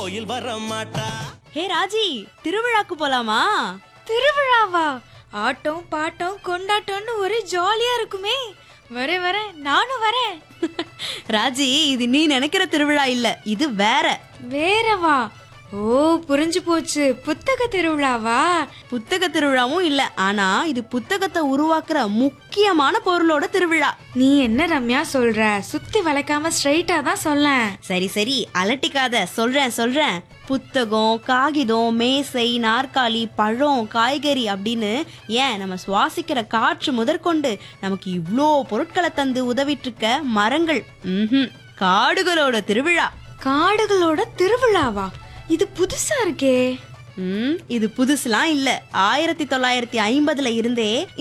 கோயில் வர மாட்டா ஹே ராஜி திருவிழாக்கு போலாமா திருவிழாவா ஆட்டம் பாட்டம் கொண்டாட்டம்னு ஒரே ஜாலியா இருக்குமே வரேன் வரேன் நானும் வரேன் ராஜி இது நீ நினைக்கிற திருவிழா இல்ல இது வேற வேறவா ஓ புரிஞ்சு போச்சு புத்தக திருவிழாவா புத்தக திருவிழாவும் இல்ல ஆனா இது புத்தகத்தை உருவாக்குற முக்கியமான பொருளோட திருவிழா நீ என்ன ரம்யா சொல்ற சுத்தி வளைக்காம ஸ்ட்ரைட்டா தான் சொல்லேன் சரி சரி அலட்டிக்காத சொல்றேன் சொல்றேன் புத்தகம் காகிதம் மேசை நாற்காலி பழம் காய்கறி அப்படின்னு ஏன் நம்ம சுவாசிக்கிற காற்று முதற்கொண்டு நமக்கு இவ்ளோ பொருட்களை தந்து உதவிட்டு இருக்க மரங்கள் ம்ஹும் காடுகளோட திருவிழா காடுகளோட திருவிழாவா இது புதுசா இருக்கே ம் இது புதுசுலாம் இல்ல ஆயிரத்தி தொள்ளாயிரத்தி ஐம்பதுல இருந்தே